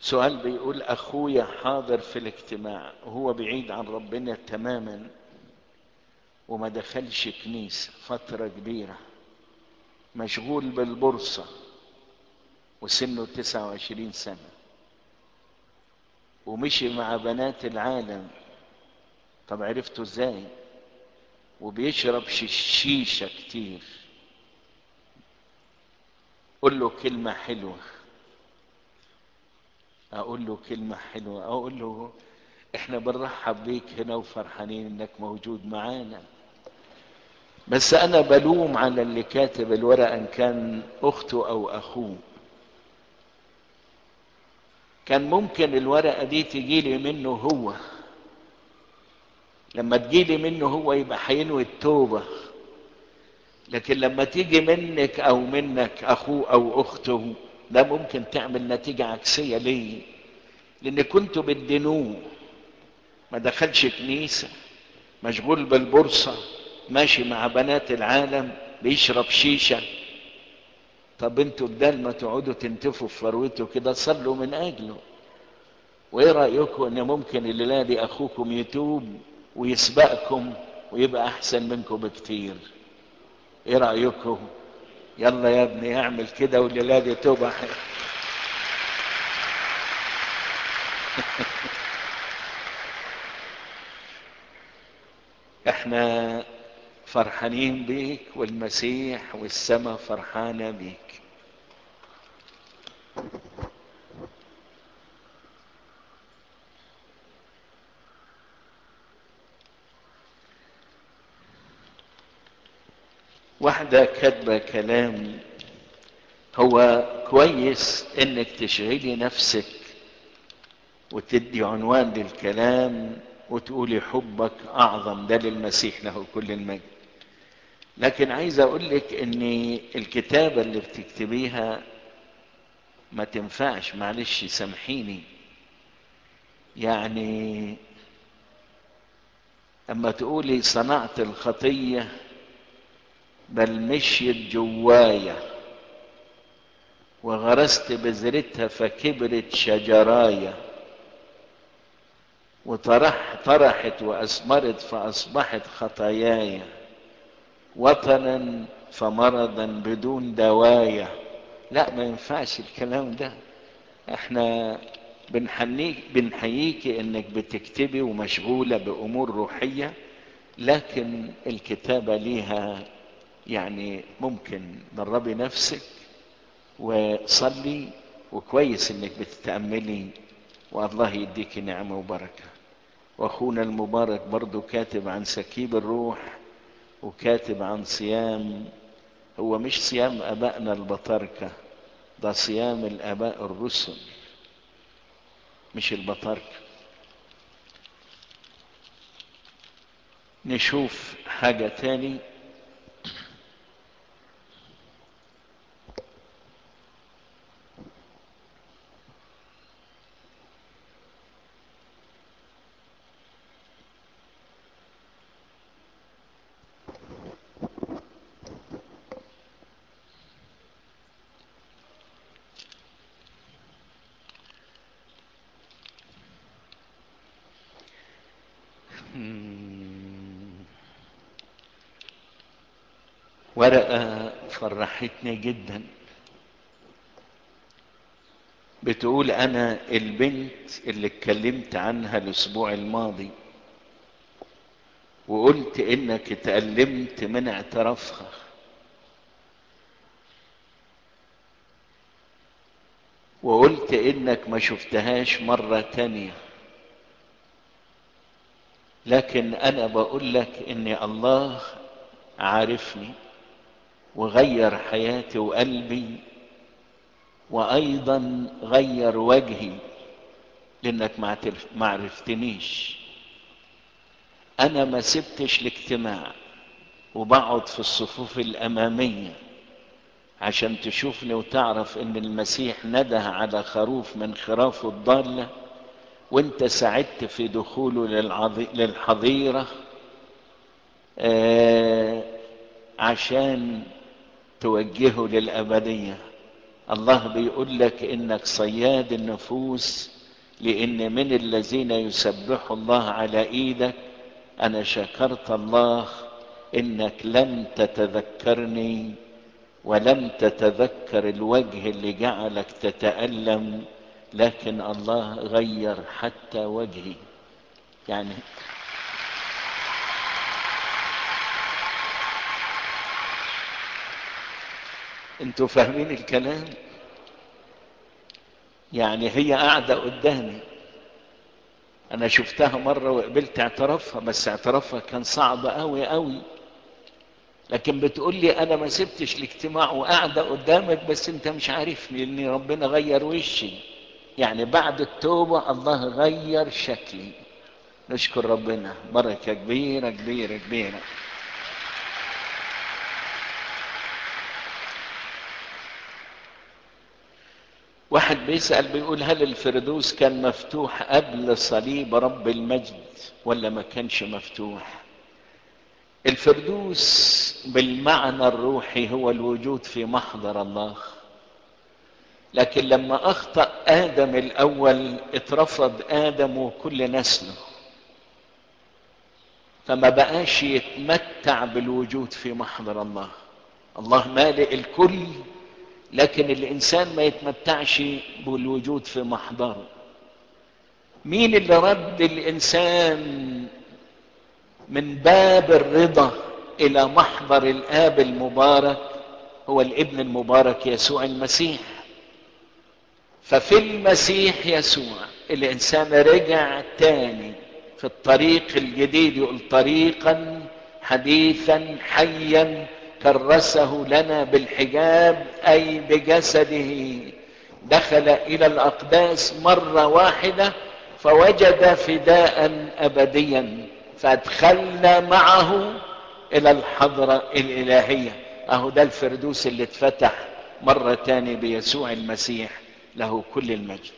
سؤال بيقول اخويا حاضر في الاجتماع وهو بعيد عن ربنا تماما وما دخلش كنيسة فترة كبيرة مشغول بالبورصة وسنه تسعة وعشرين سنة ومشي مع بنات العالم طب عرفته ازاي وبيشرب شيشة كتير قول له كلمة حلوة اقول له كلمة حلوة اقول له احنا بنرحب بيك هنا وفرحانين انك موجود معانا بس انا بلوم على اللي كاتب الورقة ان كان اخته او اخوه كان ممكن الورقة دي تجيلي منه هو لما تجيلي منه هو يبقى هينوي التوبة لكن لما تيجي منك او منك اخوه او اخته ده ممكن تعمل نتيجة عكسية ليه لان كنتوا بتدينوه ما دخلش كنيسة مشغول بالبورصة ماشي مع بنات العالم بيشرب شيشة طب انتوا بدل ما تقعدوا تنتفوا في فروته كده صلوا من اجله وايه رايكم ان ممكن الليله دي اخوكم يتوب ويسبقكم ويبقى احسن منكم بكتير ايه رايكم يلا يا ابني اعمل كده والليله دي توبه احنا فرحانين بيك والمسيح والسماء فرحانه بيك واحدة كاتبة كلام هو كويس انك تشغلي نفسك وتدي عنوان للكلام وتقولي حبك اعظم ده للمسيح له كل المجد لكن عايز اقول لك ان الكتابة اللي بتكتبيها ما تنفعش معلش سامحيني يعني اما تقولي صنعت الخطيه بل مشيت جوايا وغرست بذرتها فكبرت شجرايا وطرح طرحت وأثمرت فأصبحت خطاياي وطنا فمرضا بدون دوايا لا ما ينفعش الكلام ده احنا بنحنيك بنحييكي انك بتكتبي ومشغولة بأمور روحية لكن الكتابة ليها يعني ممكن دربي نفسك وصلي وكويس انك بتتأملي والله يديك نعمة وبركة واخونا المبارك برضو كاتب عن سكيب الروح وكاتب عن صيام هو مش صيام ابائنا البطاركة ده صيام الاباء الرسل مش البطاركة نشوف حاجة تاني ورقة فرحتني جدا بتقول انا البنت اللي اتكلمت عنها الاسبوع الماضي وقلت انك اتألمت من اعترافها وقلت انك ما شفتهاش مرة تانية لكن انا بقول لك ان الله عارفني وغير حياتي وقلبي وايضا غير وجهي لانك ما عرفتنيش انا ما سبتش الاجتماع وبقعد في الصفوف الاماميه عشان تشوفني وتعرف ان المسيح نده على خروف من خرافه الضاله وانت ساعدت في دخوله للحظيره آه عشان توجهه للابديه الله بيقول لك انك صياد النفوس لان من الذين يسبحوا الله على ايدك انا شكرت الله انك لم تتذكرني ولم تتذكر الوجه اللي جعلك تتألم لكن الله غير حتى وجهي يعني انتوا فاهمين الكلام يعني هي قاعدة قدامي انا شفتها مرة وقبلت اعترافها بس اعترافها كان صعب قوي قوي لكن بتقول لي انا ما سبتش الاجتماع وقاعدة قدامك بس انت مش عارفني ان ربنا غير وشي يعني بعد التوبة الله غير شكلي نشكر ربنا بركة كبيرة كبيرة كبيرة واحد بيسأل بيقول هل الفردوس كان مفتوح قبل صليب رب المجد ولا ما كانش مفتوح الفردوس بالمعنى الروحي هو الوجود في محضر الله لكن لما اخطا ادم الاول اترفض ادم وكل نسله فما بقاش يتمتع بالوجود في محضر الله الله مالئ الكل لكن الانسان ما يتمتعش بالوجود في محضره مين اللي رد الانسان من باب الرضا الى محضر الاب المبارك هو الابن المبارك يسوع المسيح ففي المسيح يسوع الانسان رجع تاني في الطريق الجديد يقول طريقا حديثا حيا كرسه لنا بالحجاب اي بجسده دخل الى الاقداس مره واحده فوجد فداء ابديا فادخلنا معه الى الحضره الالهيه اهو ده الفردوس اللي اتفتح مره تاني بيسوع المسيح له كل المجد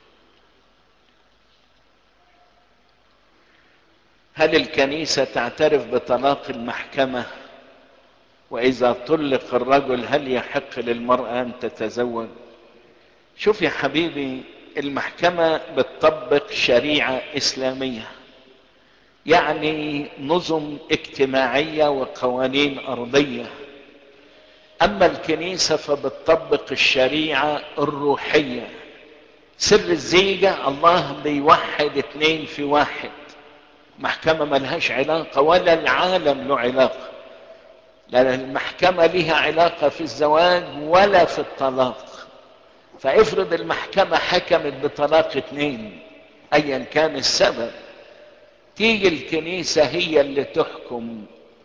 هل الكنيسه تعترف بطلاق المحكمه واذا طلق الرجل هل يحق للمراه ان تتزوج شوف يا حبيبي المحكمه بتطبق شريعه اسلاميه يعني نظم اجتماعيه وقوانين ارضيه اما الكنيسه فبتطبق الشريعه الروحيه سر الزيجه الله بيوحد اتنين في واحد محكمه ملهاش علاقه ولا العالم له علاقه لا المحكمة لها علاقة في الزواج ولا في الطلاق فافرض المحكمة حكمت بطلاق اتنين ايا كان السبب تيجي الكنيسة هي اللي تحكم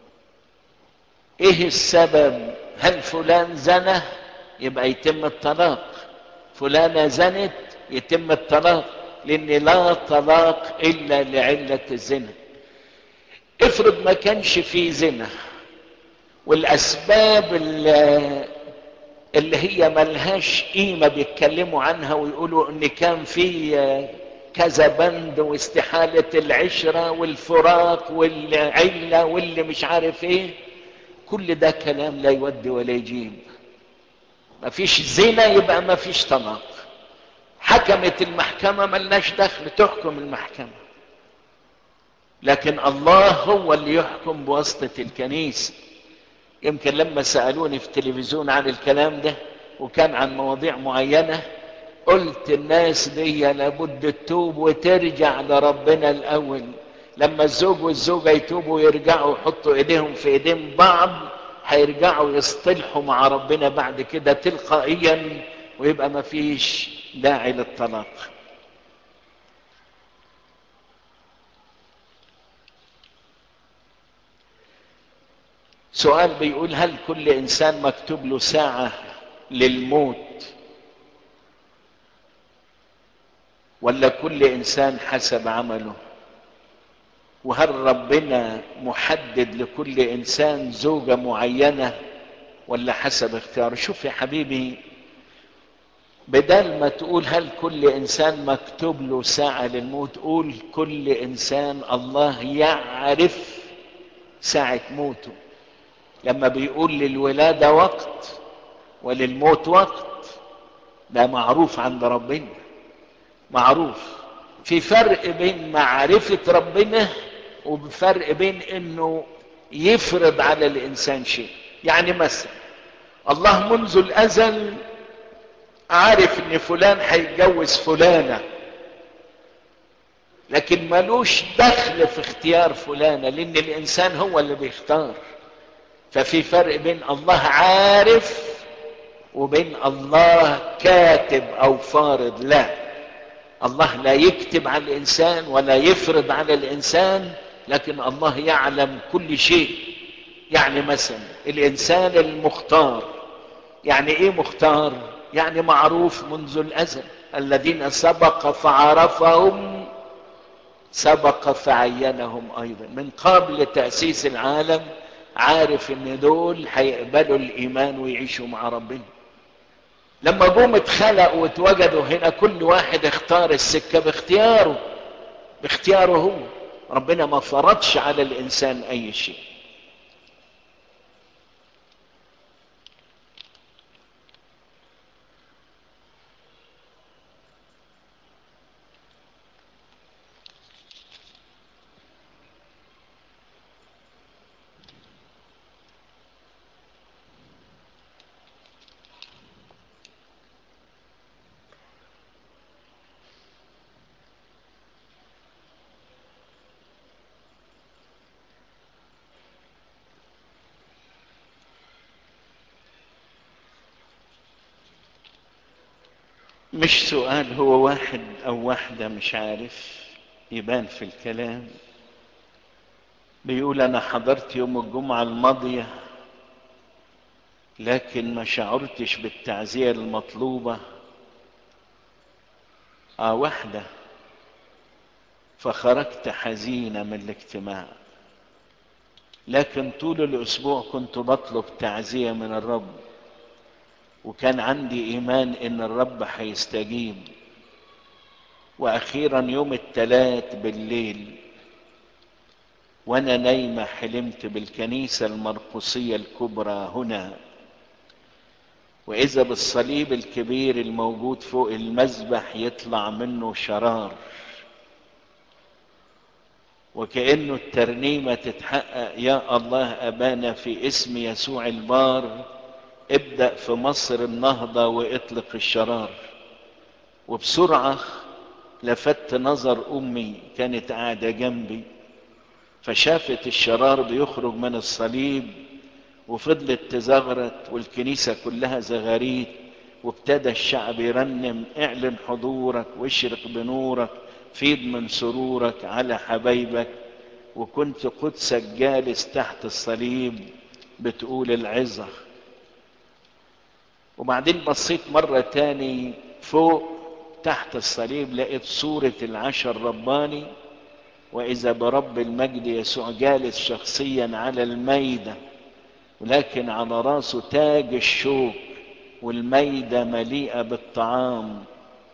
ايه السبب هل فلان زنى يبقى يتم الطلاق فلانة زنت يتم الطلاق لان لا طلاق الا لعلة الزنا افرض ما كانش في زنا والاسباب اللي, اللي هي ملهاش قيمه بيتكلموا عنها ويقولوا ان كان في كذا بند واستحاله العشره والفراق والعله واللي مش عارف ايه كل ده كلام لا يودي ولا يجيب مفيش زنا يبقى مفيش طلاق حكمت المحكمه ملناش دخل تحكم المحكمه لكن الله هو اللي يحكم بواسطه الكنيسه يمكن لما سألوني في التلفزيون عن الكلام ده وكان عن مواضيع معينة قلت الناس دي لابد تتوب وترجع لربنا الأول لما الزوج والزوجة يتوبوا ويرجعوا يحطوا ايديهم في ايدين بعض هيرجعوا يصطلحوا مع ربنا بعد كده تلقائيا ويبقى ما فيش داعي للطلاق سؤال بيقول هل كل انسان مكتوب له ساعة للموت ولا كل انسان حسب عمله وهل ربنا محدد لكل انسان زوجة معينة ولا حسب اختياره شوف يا حبيبي بدل ما تقول هل كل انسان مكتوب له ساعة للموت قول كل انسان الله يعرف ساعة موته لما بيقول للولادة وقت وللموت وقت ده معروف عند ربنا معروف في فرق بين معرفة ربنا وفرق بين انه يفرض على الانسان شيء يعني مثلا الله منذ الازل عارف ان فلان هيتجوز فلانة لكن ملوش دخل في اختيار فلانة لان الانسان هو اللي بيختار ففي فرق بين الله عارف وبين الله كاتب او فارض لا الله لا يكتب على الانسان ولا يفرض على الانسان لكن الله يعلم كل شيء يعني مثلا الانسان المختار يعني ايه مختار يعني معروف منذ الازل الذين سبق فعرفهم سبق فعينهم ايضا من قبل تاسيس العالم عارف ان دول هيقبلوا الايمان ويعيشوا مع ربنا لما جم اتخلقوا واتوجدوا هنا كل واحد اختار السكه باختياره باختياره هو ربنا ما فرضش على الانسان اي شيء مش سؤال هو واحد او واحدة مش عارف يبان في الكلام بيقول انا حضرت يوم الجمعة الماضية لكن ما شعرتش بالتعزية المطلوبة اه واحدة فخرجت حزينة من الاجتماع لكن طول الاسبوع كنت بطلب تعزية من الرب وكان عندي ايمان ان الرب هيستجيب واخيرا يوم الثلاث بالليل وانا نايمة حلمت بالكنيسة المرقسية الكبرى هنا واذا بالصليب الكبير الموجود فوق المذبح يطلع منه شرار وكأنه الترنيمة تتحقق يا الله أبانا في اسم يسوع البار ابدأ في مصر النهضة واطلق الشرار وبسرعة لفت نظر أمي كانت قاعدة جنبي فشافت الشرار بيخرج من الصليب وفضلت تزغرت والكنيسة كلها زغاريت وابتدى الشعب يرنم اعلن حضورك واشرق بنورك فيض من سرورك على حبايبك وكنت قدسك جالس تحت الصليب بتقول العظة وبعدين بصيت مرة تاني فوق تحت الصليب لقيت صورة العشر رباني وإذا برب المجد يسوع جالس شخصيا على الميدة ولكن على راسه تاج الشوك والميدة مليئة بالطعام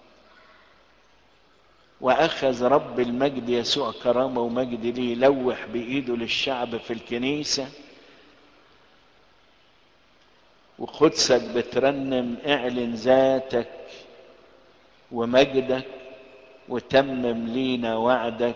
وأخذ رب المجد يسوع كرامة ومجد ليه يلوح بإيده للشعب في الكنيسة وقدسك بترنم اعلن ذاتك ومجدك وتمم لينا وعدك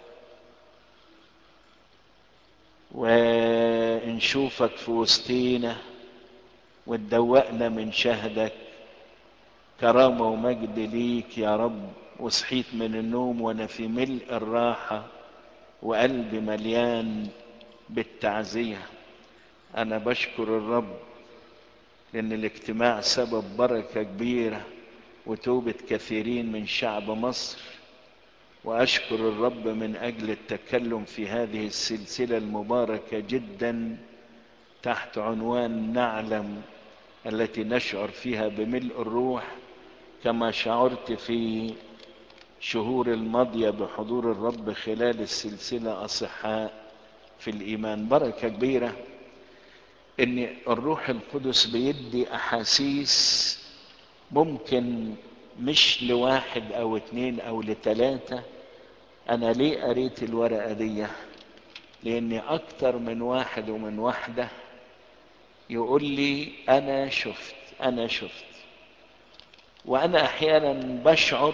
ونشوفك في وسطينا وتدوقنا من شهدك كرامة ومجد ليك يا رب وصحيت من النوم وانا في ملء الراحة وقلبي مليان بالتعزية انا بشكر الرب لان الاجتماع سبب بركة كبيرة وتوبة كثيرين من شعب مصر واشكر الرب من اجل التكلم في هذه السلسلة المباركة جدا تحت عنوان نعلم التي نشعر فيها بملء الروح كما شعرت في شهور الماضية بحضور الرب خلال السلسلة أصحاء في الإيمان بركة كبيرة إن الروح القدس بيدي أحاسيس ممكن مش لواحد أو اتنين أو لتلاتة أنا ليه قريت الورقة دي لأني أكتر من واحد ومن واحدة يقول لي أنا شفت أنا شفت وانا احيانا بشعر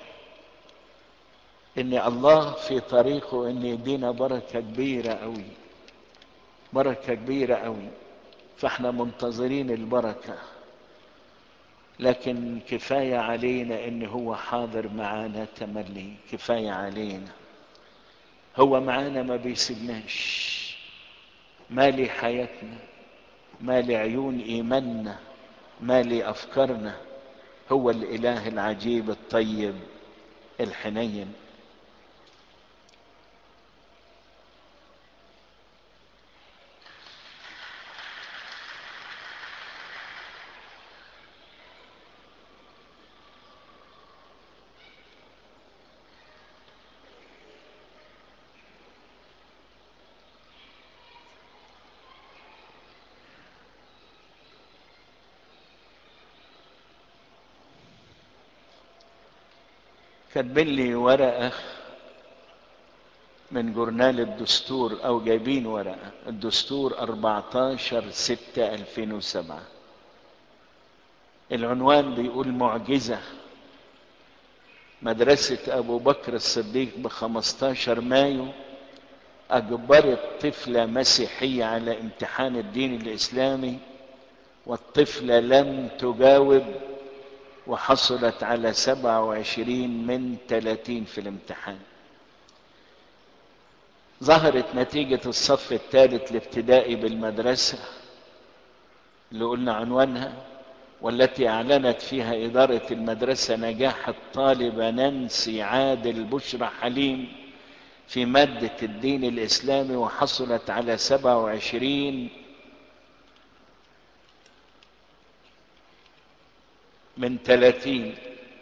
ان الله في طريقه ان يدينا بركه كبيره قوي بركه كبيره قوي فاحنا منتظرين البركه لكن كفايه علينا ان هو حاضر معانا تملي كفايه علينا هو معانا ما بيسيبناش مالي حياتنا مالي عيون ايماننا مالي افكارنا هو الاله العجيب الطيب الحنين كاتبين لي ورقة من جورنال الدستور أو جايبين ورقة الدستور 14 6 2007 العنوان بيقول معجزة مدرسة أبو بكر الصديق ب 15 مايو أجبرت طفلة مسيحية على امتحان الدين الإسلامي والطفلة لم تجاوب وحصلت على سبعة وعشرين من ثلاثين في الامتحان ظهرت نتيجة الصف الثالث الابتدائي بالمدرسة اللي قلنا عنوانها والتي أعلنت فيها إدارة المدرسة نجاح الطالبة نانسي عادل بشرى حليم في مادة الدين الإسلامي وحصلت على سبعة وعشرين من ثلاثين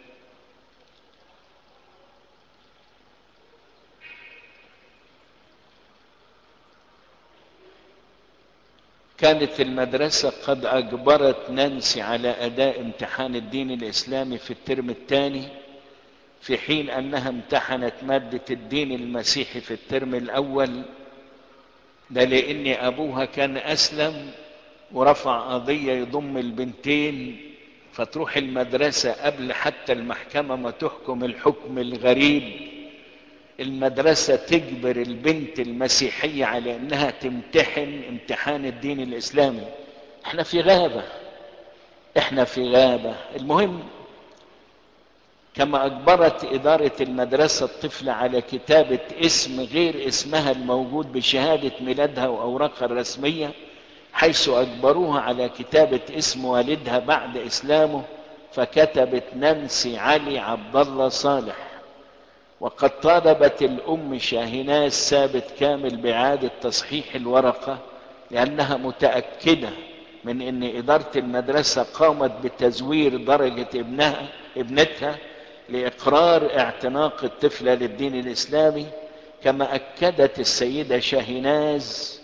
كانت المدرسة قد أجبرت نانسي على أداء امتحان الدين الإسلامي في الترم الثاني في حين أنها امتحنت مادة الدين المسيحي في الترم الأول ده لأن أبوها كان أسلم ورفع قضية يضم البنتين فتروح المدرسة قبل حتى المحكمة ما تحكم الحكم الغريب المدرسة تجبر البنت المسيحية على انها تمتحن امتحان الدين الاسلامي احنا في غابة احنا في غابة المهم كما اجبرت ادارة المدرسة الطفل على كتابة اسم غير اسمها الموجود بشهادة ميلادها واوراقها الرسمية حيث اجبروها على كتابة اسم والدها بعد اسلامه فكتبت نانسي علي عبد الله صالح وقد طالبت الام شاهناز ثابت كامل باعادة تصحيح الورقة لانها متأكدة من ان ادارة المدرسة قامت بتزوير درجة ابنها ابنتها لاقرار اعتناق الطفلة للدين الاسلامي كما اكدت السيدة شاهناز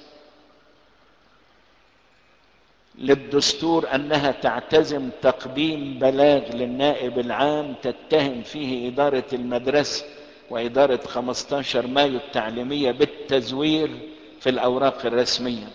للدستور انها تعتزم تقديم بلاغ للنائب العام تتهم فيه اداره المدرسه واداره 15 مايو التعليميه بالتزوير في الاوراق الرسميه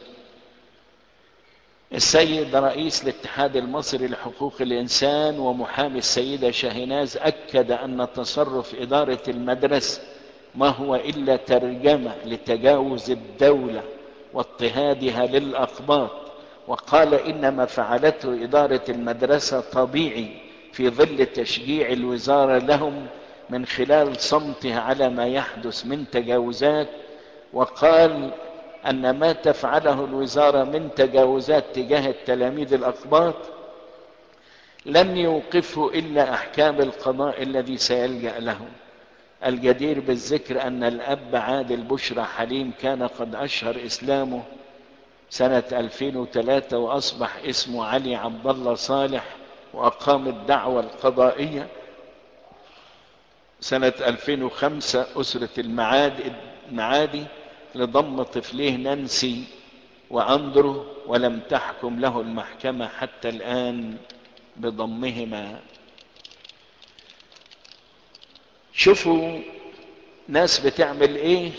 السيد رئيس الاتحاد المصري لحقوق الانسان ومحامي السيده شاهناز اكد ان تصرف اداره المدرسه ما هو الا ترجمه لتجاوز الدوله واضطهادها للاقباط وقال ان ما فعلته اداره المدرسه طبيعي في ظل تشجيع الوزاره لهم من خلال صمتها على ما يحدث من تجاوزات وقال ان ما تفعله الوزاره من تجاوزات تجاه التلاميذ الاقباط لن يوقفه الا احكام القضاء الذي سيلجا له الجدير بالذكر ان الاب عادل بشرى حليم كان قد اشهر اسلامه سنة 2003 وأصبح اسمه علي عبد الله صالح وأقام الدعوة القضائية سنة 2005 أسرة المعادي, المعادي لضم طفليه نانسي وأندرو ولم تحكم له المحكمة حتى الآن بضمهما شوفوا ناس بتعمل ايه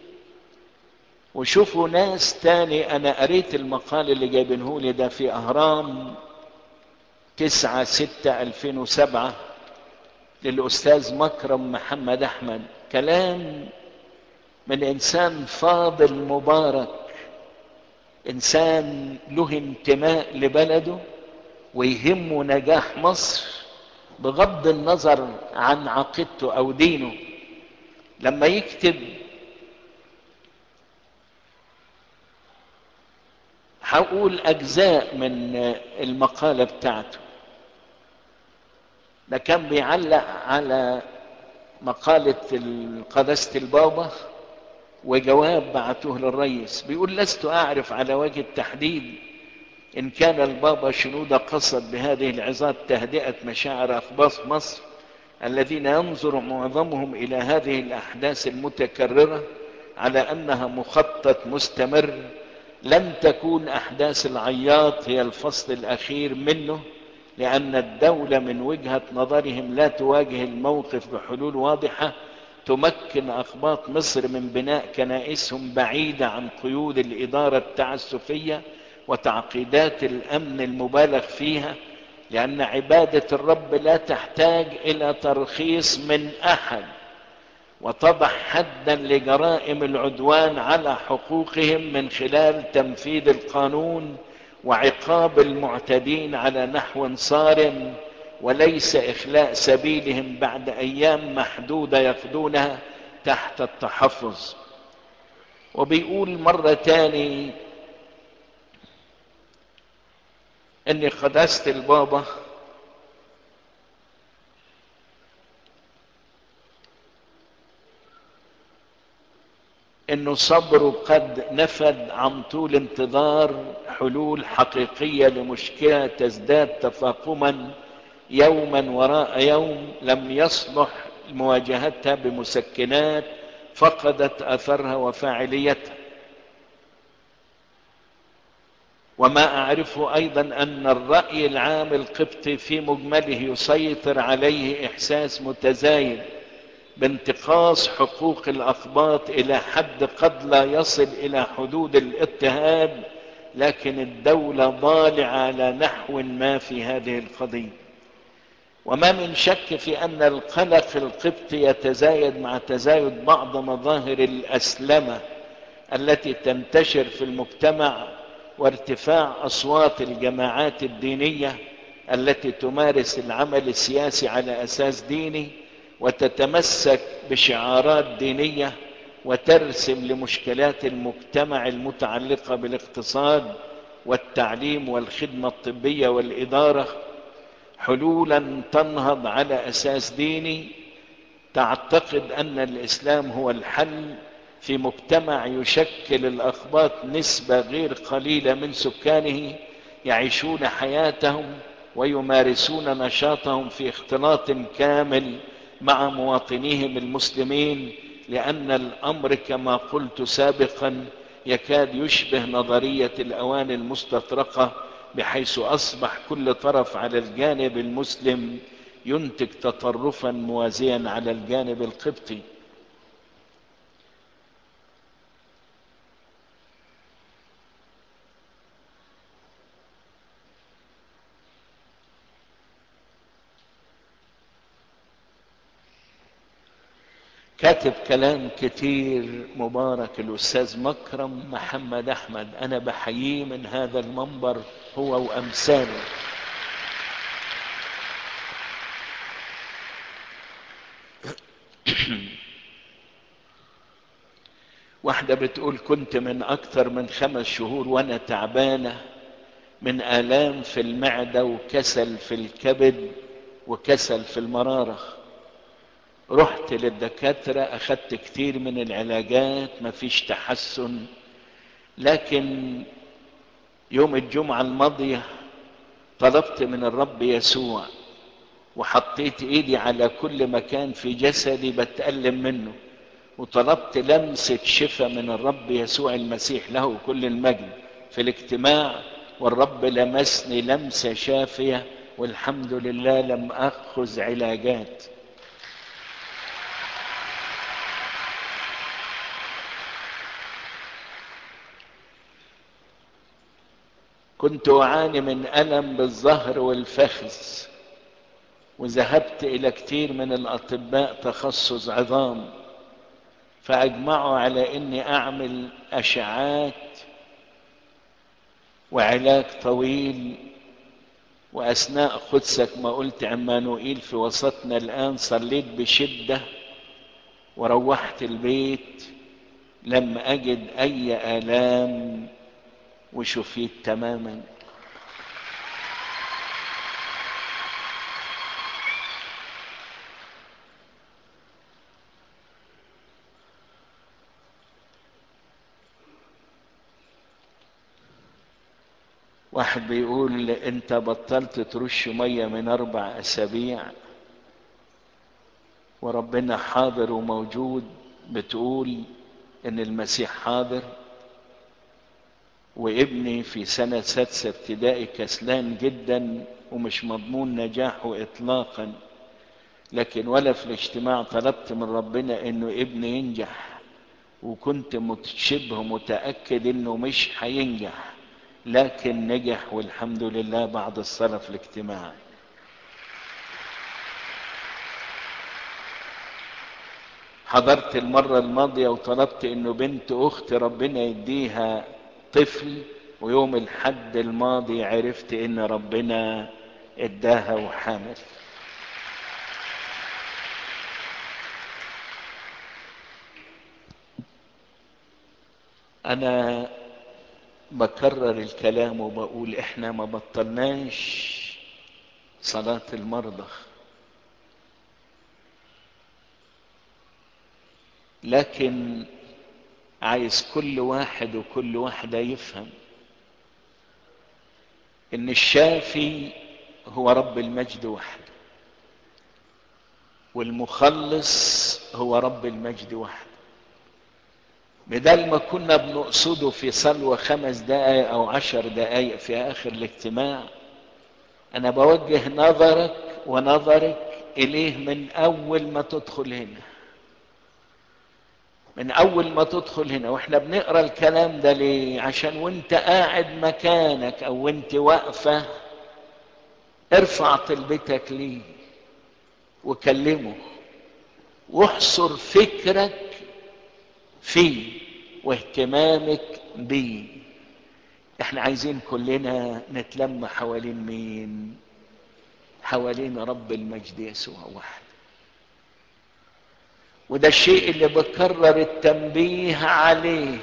وشوفوا ناس تاني انا قريت المقال اللي جايبينه لي ده في اهرام تسعة ستة ألفين وسبعة للأستاذ مكرم محمد أحمد كلام من إنسان فاضل مبارك إنسان له انتماء لبلده ويهمه نجاح مصر بغض النظر عن عقيدته أو دينه لما يكتب هقول أجزاء من المقالة بتاعته ده كان بيعلق على مقالة قداسة البابا وجواب بعته للرئيس بيقول لست أعرف على وجه التحديد إن كان البابا شنودة قصد بهذه العظات تهدئة مشاعر أخباص مصر الذين ينظر معظمهم إلى هذه الأحداث المتكررة على أنها مخطط مستمر لن تكون أحداث العياط هي الفصل الأخير منه لأن الدولة من وجهة نظرهم لا تواجه الموقف بحلول واضحة تمكن أخباط مصر من بناء كنائسهم بعيدة عن قيود الإدارة التعسفية وتعقيدات الأمن المبالغ فيها لأن عبادة الرب لا تحتاج إلى ترخيص من أحد وتضع حدا لجرائم العدوان على حقوقهم من خلال تنفيذ القانون وعقاب المعتدين على نحو صارم وليس إخلاء سبيلهم بعد أيام محدودة يقضونها تحت التحفظ وبيقول مرة تاني ان قداسة البابا انه صبره قد نفد عن طول انتظار حلول حقيقية لمشكلة تزداد تفاقما يوما وراء يوم لم يصلح مواجهتها بمسكنات فقدت اثرها وفاعليتها وما اعرفه ايضا ان الراي العام القبطي في مجمله يسيطر عليه احساس متزايد بانتقاص حقوق الاقباط الى حد قد لا يصل الى حدود الاضطهاد لكن الدوله ضالعه على نحو ما في هذه القضيه وما من شك في ان القلق القبطي يتزايد مع تزايد بعض مظاهر الاسلمه التي تنتشر في المجتمع وارتفاع اصوات الجماعات الدينيه التي تمارس العمل السياسي على اساس ديني وتتمسك بشعارات دينيه وترسم لمشكلات المجتمع المتعلقه بالاقتصاد والتعليم والخدمه الطبيه والاداره حلولا تنهض على اساس ديني تعتقد ان الاسلام هو الحل في مجتمع يشكل الاخباط نسبه غير قليله من سكانه يعيشون حياتهم ويمارسون نشاطهم في اختلاط كامل مع مواطنيهم المسلمين لان الامر كما قلت سابقا يكاد يشبه نظريه الاوان المستطرقه بحيث اصبح كل طرف على الجانب المسلم ينتج تطرفا موازيا على الجانب القبطي كاتب كلام كتير مبارك الأستاذ مكرم محمد أحمد أنا بحييه من هذا المنبر هو وأمثاله واحدة بتقول كنت من أكثر من خمس شهور وأنا تعبانة من آلام في المعدة وكسل في الكبد وكسل في المرارة رحت للدكاترة أخذت كتير من العلاجات مفيش تحسن لكن يوم الجمعة الماضية طلبت من الرب يسوع وحطيت ايدي على كل مكان في جسدي بتألم منه وطلبت لمسة شفاء من الرب يسوع المسيح له كل المجد في الاجتماع والرب لمسني لمسة شافية والحمد لله لم أخذ علاجات كنت اعاني من الم بالظهر والفخذ وذهبت الى كتير من الاطباء تخصص عظام فاجمعوا على اني اعمل اشعات وعلاج طويل واثناء قدسك ما قلت عمانوئيل في وسطنا الان صليت بشده وروحت البيت لم اجد اي الام وشفيت تماما واحد بيقول انت بطلت ترش ميه من اربع اسابيع وربنا حاضر وموجود بتقول ان المسيح حاضر وابني في سنة سادسة ابتدائي كسلان جدا ومش مضمون نجاحه اطلاقا لكن ولا في الاجتماع طلبت من ربنا انه ابني ينجح وكنت شبه متأكد انه مش هينجح لكن نجح والحمد لله بعد الصلاة في الاجتماع حضرت المرة الماضية وطلبت انه بنت اخت ربنا يديها طفل ويوم الحد الماضي عرفت ان ربنا اداها وحامل انا بكرر الكلام وبقول احنا ما بطلناش صلاة المرضى لكن عايز كل واحد وكل واحدة يفهم ان الشافي هو رب المجد وحده والمخلص هو رب المجد وحده بدل ما كنا بنقصده في صلوة خمس دقايق او عشر دقايق في اخر الاجتماع انا بوجه نظرك ونظرك اليه من اول ما تدخل هنا من اول ما تدخل هنا واحنا بنقرا الكلام ده ليه عشان وانت قاعد مكانك او وانت واقفه ارفع طلبتك ليه وكلمه واحصر فكرك فيه واهتمامك بيه احنا عايزين كلنا نتلم حوالين مين حوالين رب المجد يسوع وحده وده الشيء اللي بكرر التنبيه عليه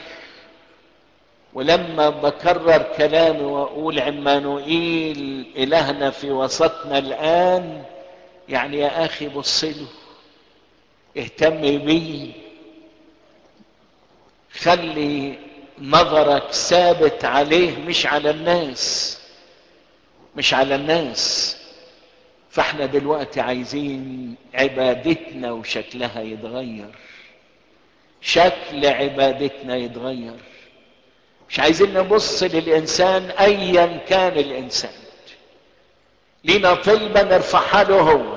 ولما بكرر كلامي واقول عمانوئيل الهنا في وسطنا الان يعني يا اخي بص له اهتم بيه خلي نظرك ثابت عليه مش على الناس مش على الناس فاحنا دلوقتي عايزين عبادتنا وشكلها يتغير شكل عبادتنا يتغير مش عايزين نبص للانسان ايا كان الانسان لينا طلبة نرفعها له هو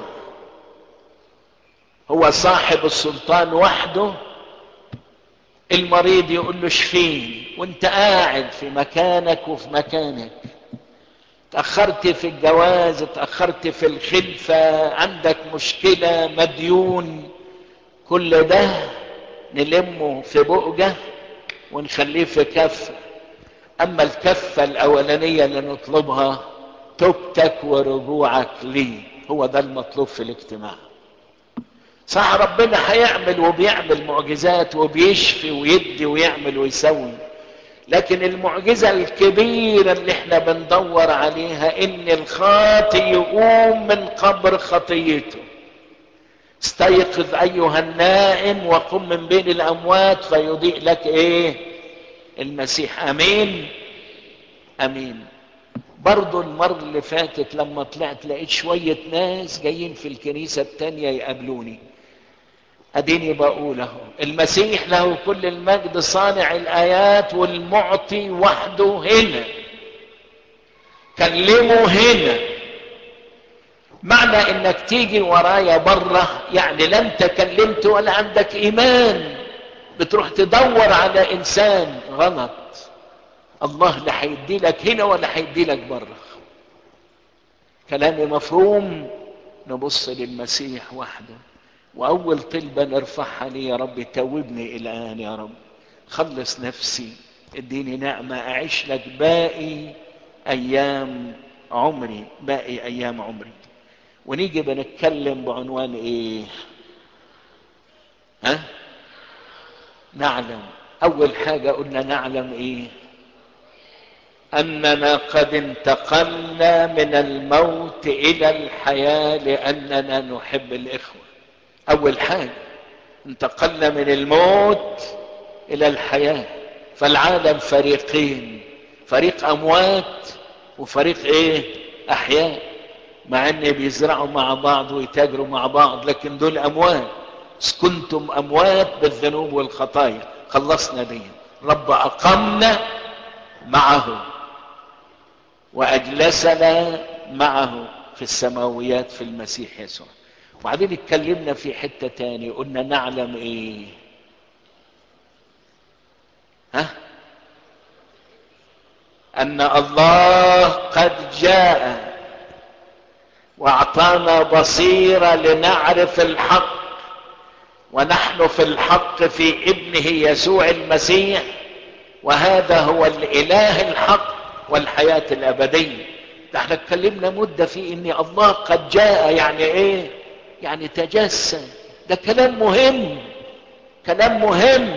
هو صاحب السلطان وحده المريض يقول له شفين وانت قاعد في مكانك وفي مكانك تأخرت في الجواز تأخرت في الخلفة عندك مشكلة مديون كل ده نلمه في بؤجة ونخليه في كفة أما الكفة الأولانية اللي نطلبها توبتك ورجوعك لي هو ده المطلوب في الاجتماع صح ربنا هيعمل وبيعمل معجزات وبيشفي ويدي ويعمل ويسوي لكن المعجزة الكبيرة اللي احنا بندور عليها ان الخاطي يقوم من قبر خطيته استيقظ ايها النائم وقم من بين الاموات فيضيء لك ايه المسيح امين امين برضو المرة اللي فاتت لما طلعت لقيت شوية ناس جايين في الكنيسة التانية يقابلوني اديني بقول اهو المسيح له كل المجد صانع الايات والمعطي وحده هنا كلمه هنا معنى انك تيجي ورايا بره يعني لا انت كلمت ولا عندك ايمان بتروح تدور على انسان غلط الله لا هيدي لك هنا ولا هيدي لك بره كلامي مفهوم نبص للمسيح وحده واول طلبة نرفعها لي يا رب توبني الان يا رب خلص نفسي اديني نعمة اعيش لك باقي ايام عمري باقي ايام عمري ونيجي بنتكلم بعنوان ايه ها نعلم اول حاجة قلنا نعلم ايه اننا قد انتقلنا من الموت الى الحياة لاننا نحب الاخوة اول حاجة انتقلنا من الموت الى الحياة فالعالم فريقين فريق اموات وفريق ايه احياء مع ان بيزرعوا مع بعض ويتاجروا مع بعض لكن دول اموات كنتم اموات بالذنوب والخطايا خلصنا دي رب اقمنا معه واجلسنا معه في السماويات في المسيح يسوع وبعدين اتكلمنا في حتة تاني قلنا نعلم ايه ها ان الله قد جاء واعطانا بصيرة لنعرف الحق ونحن في الحق في ابنه يسوع المسيح وهذا هو الاله الحق والحياة الابدية ده احنا اتكلمنا مدة في ان الله قد جاء يعني ايه يعني تجسد ده كلام مهم كلام مهم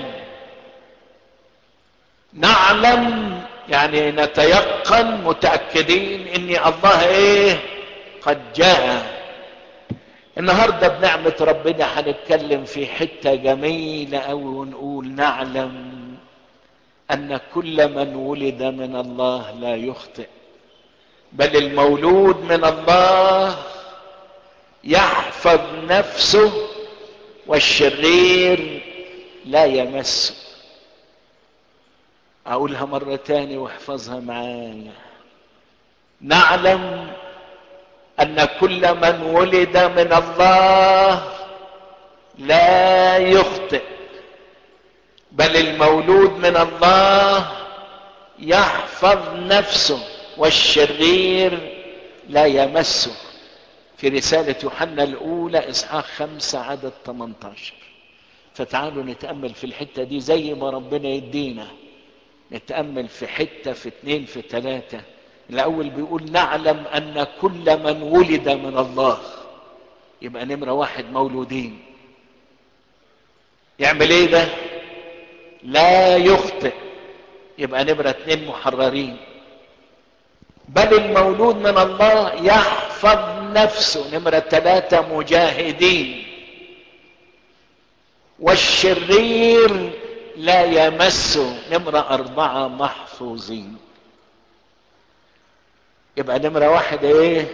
نعلم يعني نتيقن متأكدين ان الله ايه قد جاء النهاردة بنعمة ربنا هنتكلم في حتة جميلة أوي ونقول نعلم أن كل من ولد من الله لا يخطئ بل المولود من الله يحفظ نفسه والشرير لا يمسه أقولها مرة تاني واحفظها معايا نعلم ان كل من ولد من الله لا يخطئ بل المولود من الله يحفظ نفسه والشرير لا يمسه في رسالة يوحنا الأولى إصحاح خمسة عدد 18 فتعالوا نتأمل في الحتة دي زي ما ربنا يدينا نتأمل في حتة في اتنين في تلاتة الأول بيقول نعلم أن كل من ولد من الله يبقى نمرة واحد مولودين يعمل ايه ده لا يخطئ يبقى نمرة اتنين محررين بل المولود من الله يحفظ نفسه نمرة ثلاثة مجاهدين والشرير لا يمسه نمرة أربعة محفوظين يبقى نمرة واحد ايه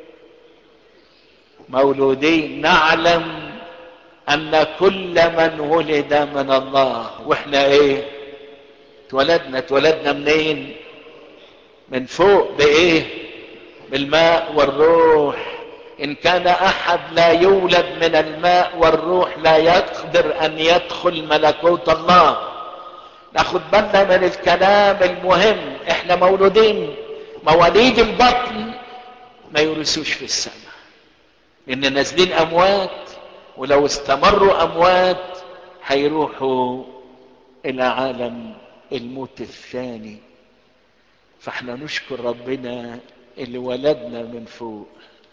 مولودين نعلم ان كل من ولد من الله واحنا ايه اتولدنا اتولدنا منين من فوق بايه بالماء والروح ان كان احد لا يولد من الماء والروح لا يقدر ان يدخل ملكوت الله ناخد بالنا من الكلام المهم احنا مولودين مواليد البطن ما يورثوش في السماء ان نازلين اموات ولو استمروا اموات هيروحوا الى عالم الموت الثاني فاحنا نشكر ربنا اللي ولدنا من فوق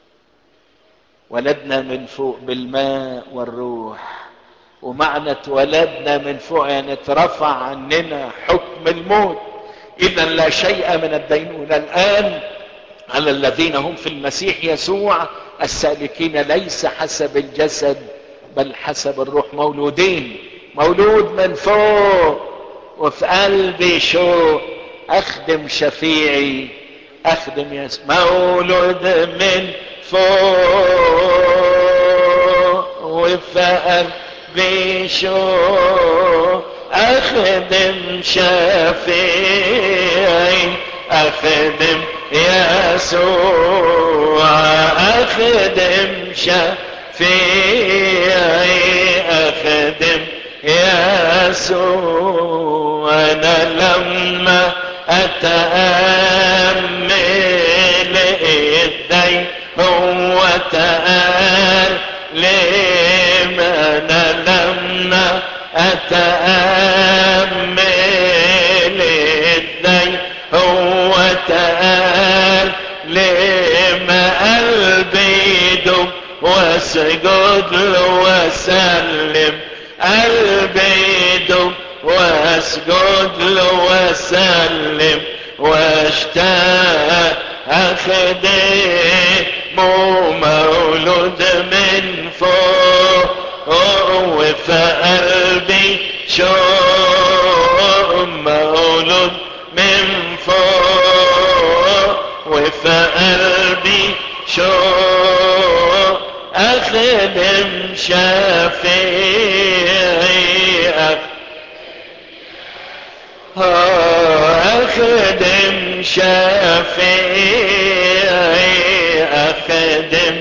ولدنا من فوق بالماء والروح ومعنى اتولدنا من فوق يعني اترفع عننا حكم الموت اذا لا شيء من الدينونة الان على الذين هم في المسيح يسوع السالكين ليس حسب الجسد بل حسب الروح مولودين مولود من فوق وفي قلبي شوق اخدم شفيعي اخدم يسوع مولود من فوق وفي قلبي شوق اخدم شفيعي اخدم يسوع اخدم شفيعي اخدم يسوع انا لما أتأمل إذي هو تآل لمن لما أتأمل إذي هو تآل لما قلبي يدوم واسجد له وسلم قلبي يدوم واسجد له وسلم واشتاق اخدم مولود من فوق وفي قلبي شوق مولود من فوق وفي قلبي شوق اخدم شفيعك اخدم شفيعي اخدم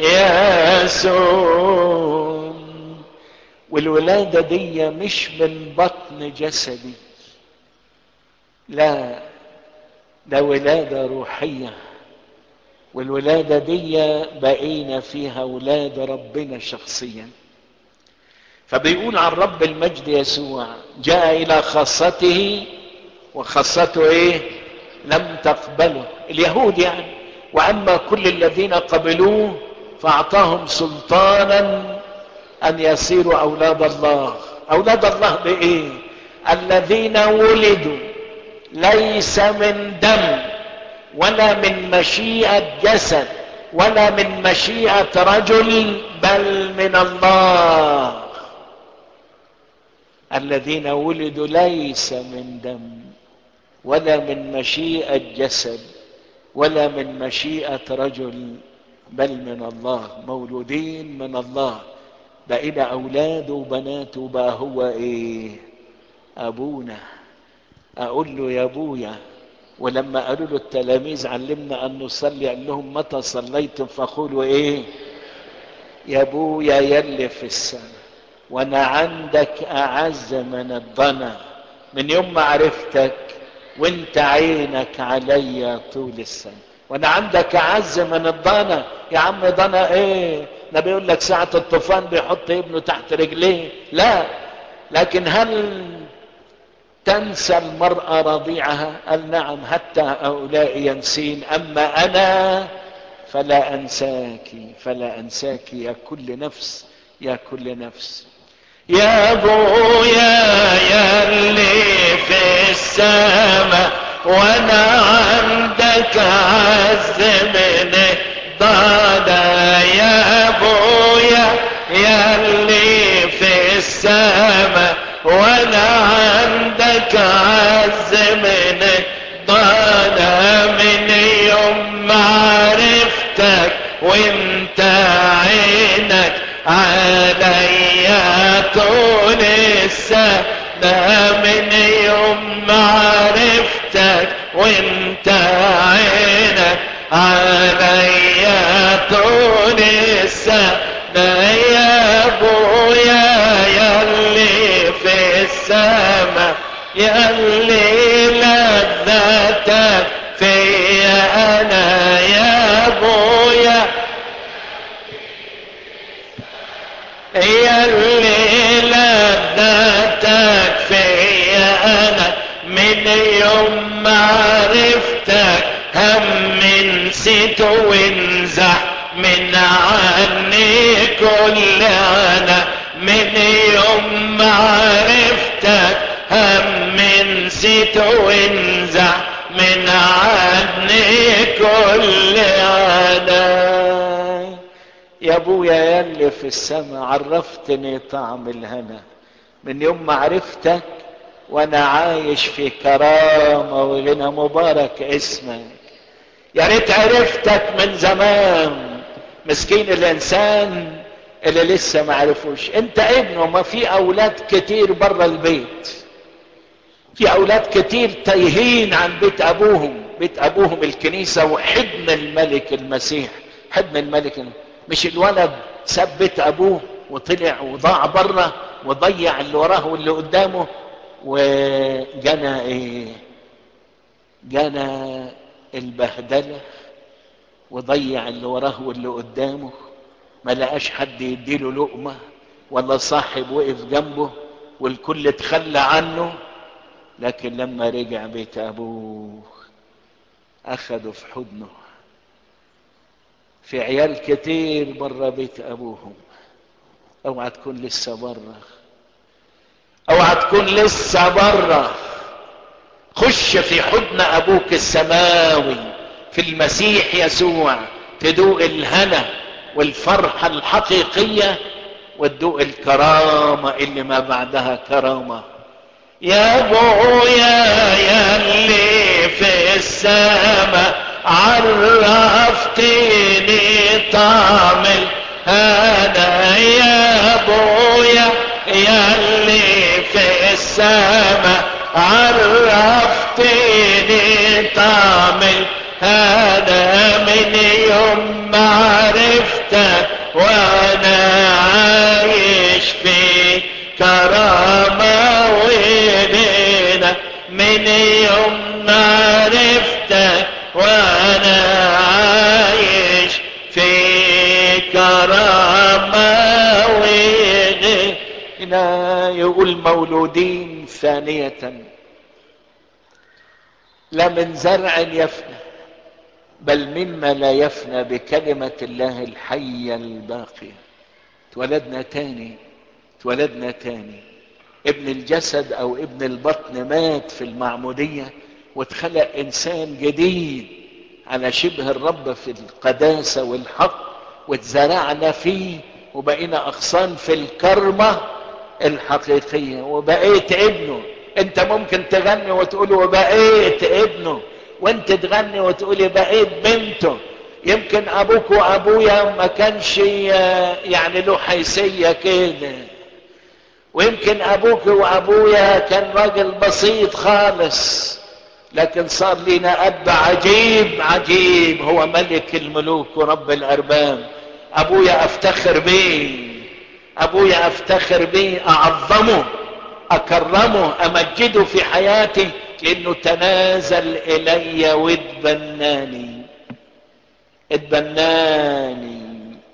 يسوع والولادة دي مش من بطن جسدي لا ده ولادة روحية والولادة دي بقينا فيها ولاد ربنا شخصيا فبيقول عن رب المجد يسوع جاء الى خاصته وخاصته ايه لم تقبله اليهود يعني واما كل الذين قبلوه فاعطاهم سلطانا ان يصيروا اولاد الله اولاد الله بايه الذين ولدوا ليس من دم ولا من مشيئة جسد ولا من مشيئة رجل بل من الله الذين ولدوا ليس من دم ولا من مشيئة جسد ولا من مشيئة رجل بل من الله مولودين من الله بقينا أولاد وبنات وبقى هو إيه أبونا أقول له يا أبويا ولما قالوا له التلاميذ علمنا أن نصلي قال لهم متى صليتم فقولوا إيه يا أبويا يلي في السماء وانا عندك اعز من الضنا من يوم ما عرفتك وانت عينك عليا طول السنة وانا عندك اعز من الضنا يا عم ضنا ايه ده بيقول لك ساعة الطوفان بيحط ابنه تحت رجليه لا لكن هل تنسى المرأة رضيعها قال نعم حتى هؤلاء ينسين اما انا فلا انساك فلا انساك يا كل نفس يا كل نفس يا ابويا يا اللي في السماء وانا عندك عز من ضادا يا ابويا يا اللي في السماء وانا عندك عز من ضادا من يوم معرفتك وانت عينك عليا طول السنة من يوم معرفتك وانت عينك عليا طول السنة يا ابويا يلي في السماء يلي لذتك فيا انا يا ابويا يلي لذتك فيا انا من يوم معرفتك هم نسيت وانزح من عني كل انا من يوم معرفتك هم نسيت وانزح من عني كل انا يا ابويا يا اللي في السماء عرفتني طعم الهنا من يوم ما عرفتك وانا عايش في كرامة وغنى مبارك اسمك يا ريت عرفتك من زمان مسكين الانسان اللي لسه ما عرفوش انت ابنه ما في اولاد كتير بره البيت في اولاد كتير تايهين عن بيت ابوهم بيت ابوهم الكنيسة وحضن الملك المسيح حضن الملك مش الولد ساب بيت ابوه وطلع وضاع بره وضيع اللي وراه واللي قدامه وجنى ايه جنى البهدلة وضيع اللي وراه واللي قدامه ما لقاش حد يديله لقمة ولا صاحب وقف جنبه والكل اتخلى عنه لكن لما رجع بيت ابوه اخده في حضنه في عيال كتير بره بيت ابوهم اوعى تكون لسه بره اوعى تكون لسه بره خش في حضن ابوك السماوي في المسيح يسوع تدوق الهنا والفرحه الحقيقيه وتدوق الكرامه اللي ما بعدها كرامه يا ابويا يا اللي في السماء عرفتني طعم هذا يا ابويا يا اللي في السماء عرفتني طعم هذا من يوم ما عرفتك وانا عايش في كرامة ولينا من يوم ما عرفتك وانا عايش في كرامة ولينا يقول مولودين ثانية لا من زرع يفنى بل مما لا يفنى بكلمة الله الحية الباقية اتولدنا تاني اتولدنا تاني ابن الجسد او ابن البطن مات في المعمودية واتخلق انسان جديد على شبه الرب في القداسة والحق واتزرعنا فيه وبقينا اغصان في الكرمة الحقيقية وبقيت ابنه انت ممكن تغني وتقول وبقيت ابنه وانت تغني وتقولي بقيت بنته يمكن ابوك وابويا ما كانش يعني له حيثيه كده ويمكن ابوك وابويا كان راجل بسيط خالص لكن صار لنا اب عجيب عجيب هو ملك الملوك ورب الارباب ابويا افتخر بيه ابويا افتخر بيه اعظمه اكرمه امجده في حياتي لانه تنازل الي واتبناني اتبناني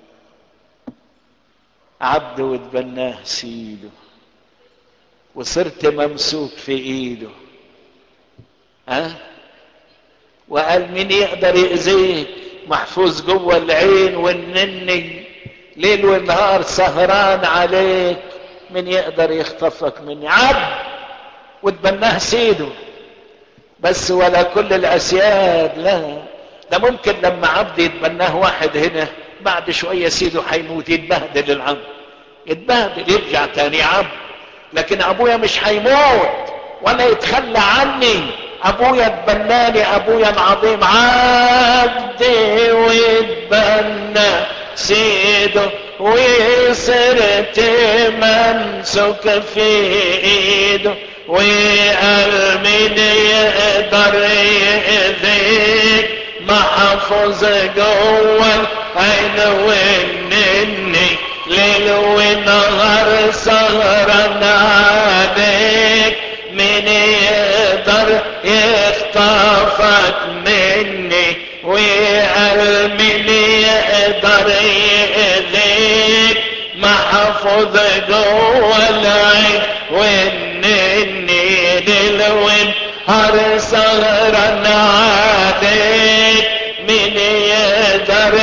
عبد واتبناه سيده وصرت ممسوك في ايده ها أه؟ وقال مين يقدر يأذيك محفوظ جوه العين والنني ليل ونهار سهران عليك من يقدر يخطفك مني عبد وتبناه سيده بس ولا كل الاسياد لا ده ممكن لما عبد يتبناه واحد هنا بعد شوية سيده هيموت يتبهدل العبد يتبهدل يرجع تاني عبد لكن ابويا مش هيموت ولا يتخلى عني ابويا اتبناني ابويا العظيم عبدي واتبنى سيده وصرت ممسوك في ايده وقال مين يقدر يأذيك محفوظ جوه العين والنني ليل ونهار سهران عليك مين يقدر يخطفك مني وقال مين يقدر يأذيك محفوظ جوه العين والنني ليل ونهار سهران عليك مين يقدر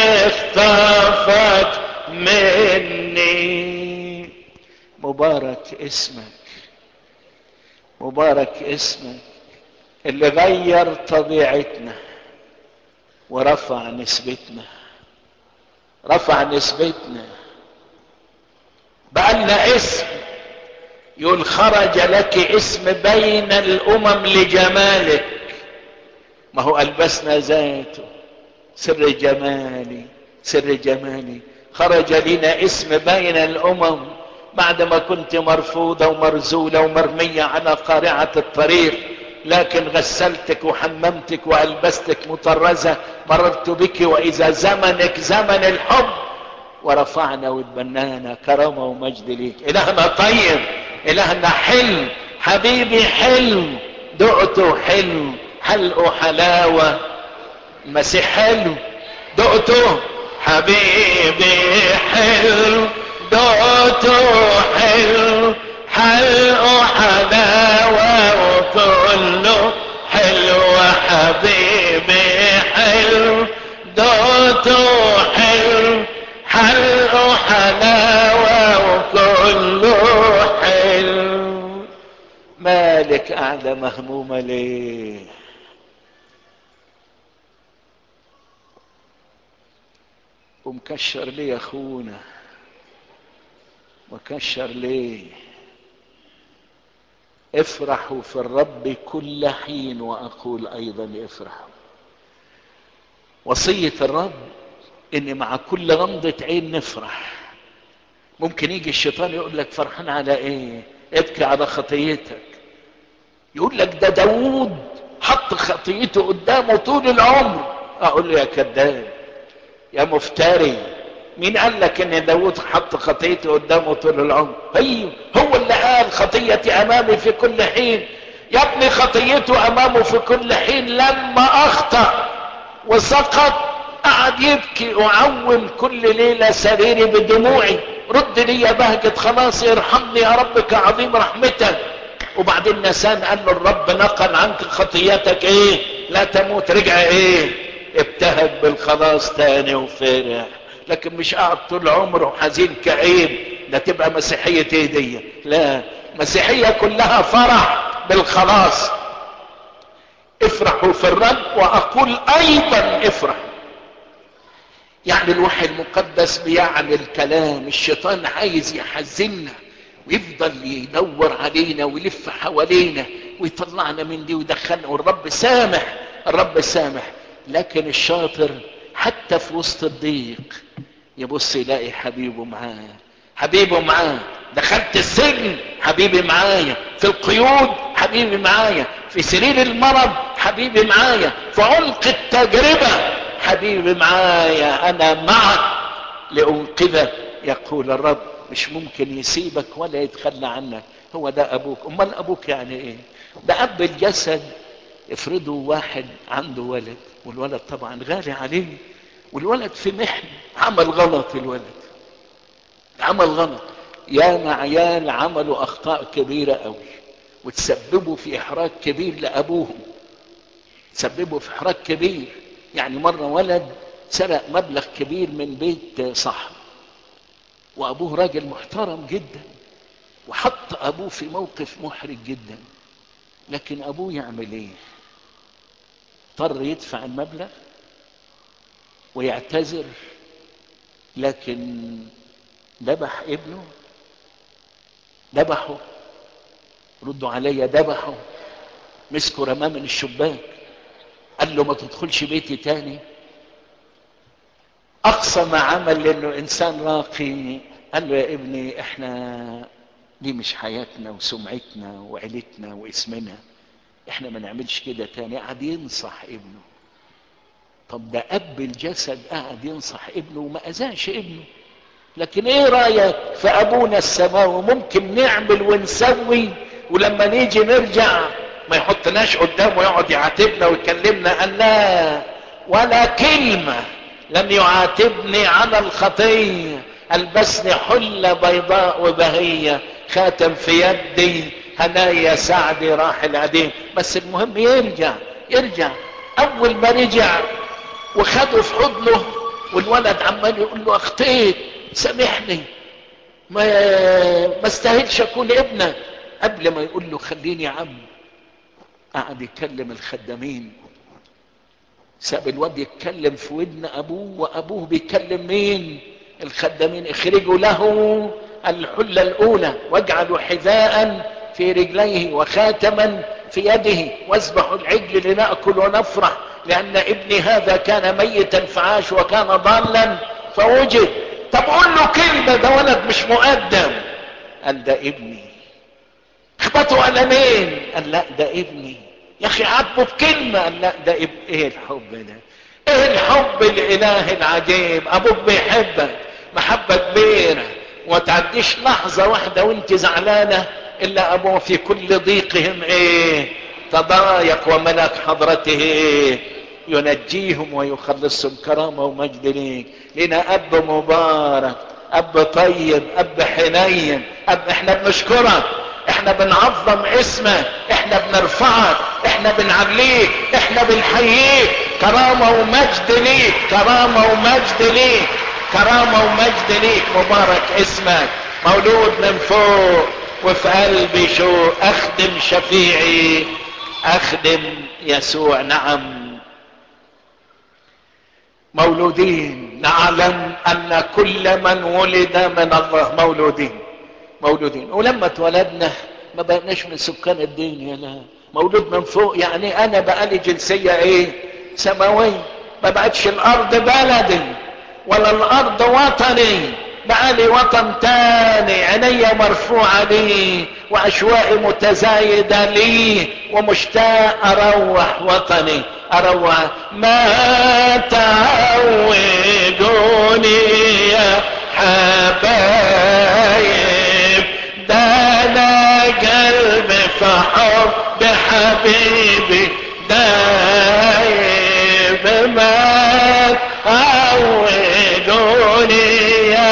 يخطفك مني مبارك اسمك مبارك اسمك اللي غير طبيعتنا ورفع نسبتنا رفع نسبتنا بقى لنا اسم يقول خرج لك اسم بين الامم لجمالك ما هو البسنا ذاته سر جمالي سر جمالي خرج لنا اسم بين الامم بعد ما كنت مرفوضة ومرزولة ومرمية على قارعة الطريق لكن غسلتك وحممتك والبستك مطرزة مررت بك واذا زمنك زمن الحب ورفعنا واتبنانا كرامة ومجد ليك الهنا طيب الهنا حلو حبيبي حلو دقته حلو حلقه حلاوة المسيح حلو دقته حبيبي حلو دقته حلو حلقه حلاوة وكله حلو حبيبي حلو دقته حلو حلقه حلاوة وكله حلو مالك قاعدة مهمومة ليه ومكشر ليه يا اخونا مكشر ليه افرحوا في الرب كل حين واقول ايضا افرحوا وصية الرب ان مع كل غمضة عين نفرح ممكن يجي الشيطان يقول لك فرحان على ايه ابكي على خطيتك يقول لك ده داوود حط خطيته قدامه طول العمر اقول له يا كذاب يا مفتري مين قال لك ان داود حط خطيته قدامه طول العمر ايوه هو اللي قال خطيتي امامي في كل حين يا ابني خطيته امامه في كل حين لما اخطأ وسقط قعد يبكي وعوم كل ليلة سريري بدموعي رد لي يا بهجة خلاص ارحمني يا رب كعظيم رحمتك وبعدين نسان قال له الرب نقل عنك خطيتك ايه لا تموت رجع ايه ابتهج بالخلاص تاني وفرح لكن مش قاعد طول عمره حزين كئيب ده تبقى مسيحية ايه دي لا مسيحية كلها فرح بالخلاص افرحوا في الرب واقول ايضا افرحوا يعني الوحي المقدس بيعمل كلام الشيطان عايز يحزننا ويفضل يدور علينا ويلف حوالينا ويطلعنا من دي ويدخلنا والرب سامح الرب سامح لكن الشاطر حتى في وسط الضيق يبص يلاقي حبيبه معاه حبيبه معاه دخلت السجن حبيبي معايا في القيود حبيبي معايا في سرير المرض حبيبي معايا في عمق التجربة حبيبي معايا انا معك لانقذك يقول الرب مش ممكن يسيبك ولا يتخلى عنك هو ده ابوك امال ابوك يعني ايه ده اب الجسد افرضوا واحد عنده ولد والولد طبعا غالي عليه والولد في محن عمل غلط الولد عمل غلط يا عيال عملوا اخطاء كبيره قوي وتسببوا في احراج كبير لابوهم تسببوا في احراج كبير يعني مره ولد سرق مبلغ كبير من بيت صاحبه وابوه راجل محترم جدا وحط ابوه في موقف محرج جدا لكن ابوه يعمل ايه اضطر يدفع المبلغ ويعتذر لكن ذبح ابنه ذبحه ردوا عليا ذبحه مسكوا رماه من الشباك قال له ما تدخلش بيتي تاني اقصى ما عمل لانه انسان راقي قال له يا ابني احنا دي مش حياتنا وسمعتنا وعيلتنا واسمنا احنا ما نعملش كده تاني قعد ينصح ابنه طب ده اب الجسد قعد ينصح ابنه وما اذاش ابنه لكن ايه رايك في ابونا السماوي ممكن نعمل ونسوي ولما نيجي نرجع ما يحطناش قدامه يقعد يعاتبنا ويكلمنا قال لا ولا كلمه لم يعاتبني على الخطيه البسني حله بيضاء وبهيه خاتم في يدي هنايا سعدي راح العديم بس المهم يرجع يرجع اول ما رجع وخده في حضنه والولد عمال يقول له اخطيت سامحني ما ما استاهلش اكون ابنك قبل ما يقول له خليني يا عم قعد يكلم الخدامين ساب الواد يتكلم في ودن ابوه وابوه بيكلم مين الخدامين اخرجوا له الحله الاولى واجعلوا حذاء في رجليه وخاتما في يده واذبحوا العجل لناكل ونفرح لان ابني هذا كان ميتا فعاش وكان ضالا فوجد طب قول له كلمه ده ولد مش مقدم قال ده ابني اخبطوا قلمين قال لا ده ابني يا اخي عاتبه بكلمه قال لا ده اب... ايه الحب ده ايه الحب الاله العجيب ابوك بيحبك محبه كبيره وما تعديش لحظه واحده وانت زعلانه الا ابوه في كل ضيقهم ايه تضايق وملك حضرته ينجيهم ويخلصهم كرامة ومجد ليك لنا أب مبارك أب طيب أب حنين أب احنا بنشكرك احنا بنعظم اسمك احنا بنرفعك احنا بنعليك احنا بنحييك كرامة ومجد ليك كرامة ومجد ليك كرامة ومجد ليك مبارك اسمك مولود من فوق وفي قلبي شو اخدم شفيعي اخدم يسوع نعم مولودين نعلم ان كل من ولد من الله مولودين مولودين ولما اتولدنا ما بقناش من سكان الدنيا لا مولود من فوق يعني انا بقالي جنسية ايه سماوية ما بقتش الارض بلدي ولا الارض وطني بقالي وطن تاني عينيا مرفوعة لي واشوائي متزايدة لي ومشتاق اروح وطني اروح ما تعودوني يا حبايب ده انا قلبي في حب حبيبي دايب ما تعودوني يا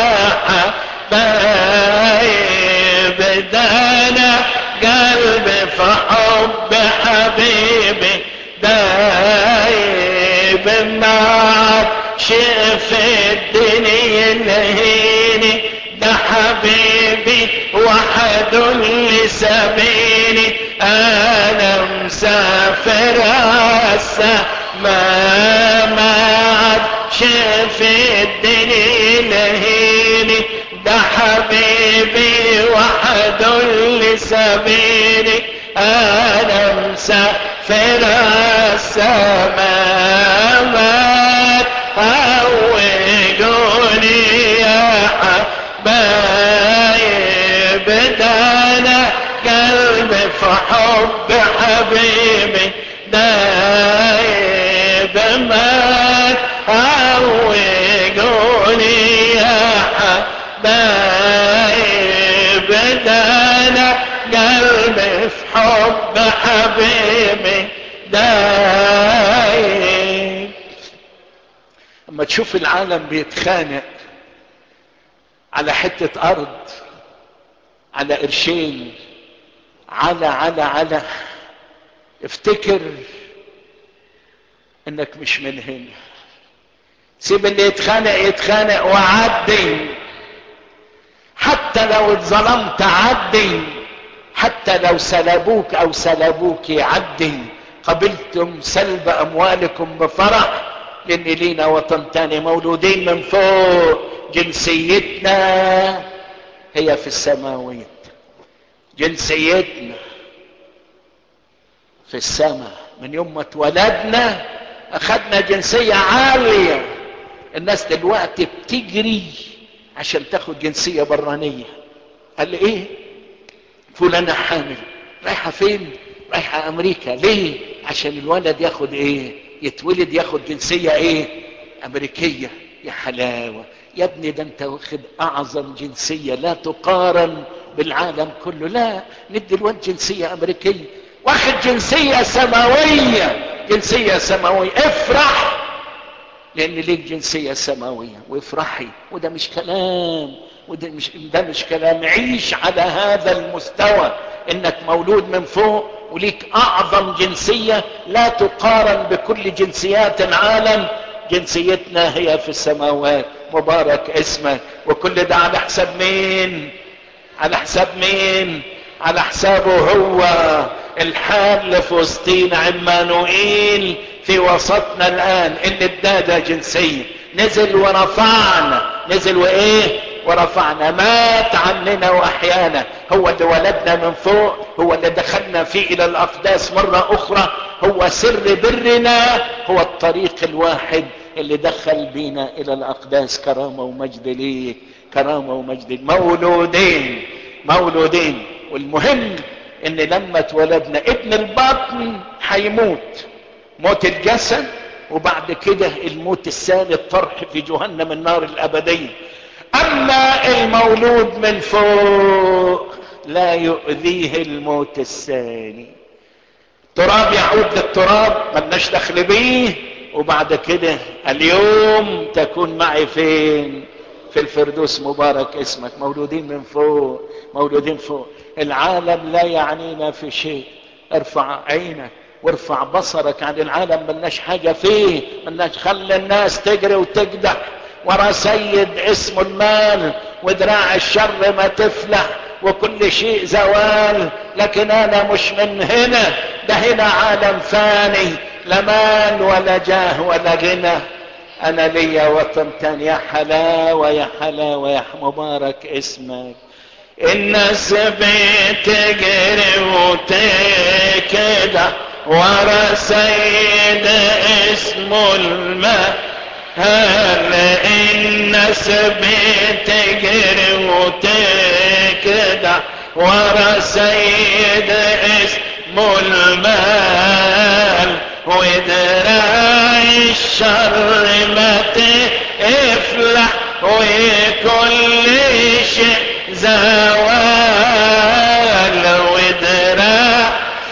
حبايب ده انا قلبي في حب حبيبي دايب ما شف الدنيا الهيني ده حبيبي وحد اللي سابيني انا مسافر السماء ما عاد شف الدنيا الهيني ده حبيبي وحد اللي سابيني انا مسافر السماء ما هوجوني يا حبايب دانا قلبي في حب حبيبي دايب ما هوجوني يا حبايب دانا قلبي في حب حبيبي دايب اما تشوف العالم بيتخانق على حتة ارض على قرشين على على على افتكر انك مش من هنا سيب اللي يتخانق يتخانق وعدي حتى لو اتظلمت عدي حتى لو سلبوك او سلبوك عدي قبلتم سلب اموالكم بفرح لان لينا وطن تاني مولودين من فوق جنسيتنا هي في السماوية جنسيتنا في السماء من يوم ما اتولدنا اخدنا جنسية عالية الناس دلوقتي بتجري عشان تاخد جنسية برانية قال لي ايه فلانة حامل رايحة فين رايحة امريكا ليه عشان الولد ياخد ايه يتولد ياخد جنسية ايه امريكية يا حلاوة يا ابني ده انت واخد اعظم جنسية لا تقارن بالعالم كله لا ندي الواد جنسية امريكية واخد جنسية سماوية جنسية سماوية افرح لان ليك جنسية سماوية وافرحي وده مش كلام وده مش ده مش كلام عيش على هذا المستوى انك مولود من فوق وليك اعظم جنسية لا تقارن بكل جنسيات العالم جنسيتنا هي في السماوات مبارك اسمك وكل ده على حساب مين على حساب مين على حسابه هو الحال في وسطينا عمانوئيل في وسطنا الان اللي ادانا جنسية نزل ورفعنا نزل وايه ورفعنا مات عننا واحيانا هو اللي ولدنا من فوق هو اللي دخلنا فيه الى الاقداس مرة اخرى هو سر برنا هو الطريق الواحد اللي دخل بينا الى الاقداس كرامة ومجد ليه كرامة ومجد مولودين مولودين والمهم ان لما اتولدنا ابن البطن هيموت موت الجسد وبعد كده الموت الثاني الطرح في جهنم النار الابدية اما المولود من فوق لا يؤذيه الموت الثاني تراب يعود للتراب ملناش دخل بيه وبعد كده اليوم تكون معي فين في الفردوس مبارك اسمك مولودين من فوق مولودين فوق العالم لا يعنينا في شيء ارفع عينك وارفع بصرك عن العالم ملناش حاجة فيه ملناش خلي الناس تجري وتجدح ورا سيد اسمه المال ودراع الشر ما تفلح وكل شيء زوال لكن انا مش من هنا ده هنا عالم فاني لا مال ولا جاه ولا غنى انا ليا وطن تاني يا حلاوة يا حلاوة يا مبارك اسمك الناس بتجري وتكده ورا سيد اسمه المال الناس بتجري وتكده ورا سيد اسمه المال ودراع الشر ما تفلح وكل شيء زوال ودراع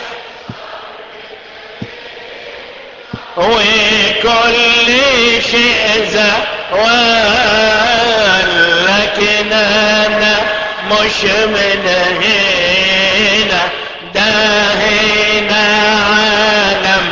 وكل شيء زوال لكن انا مش من هنا ده هنا عالم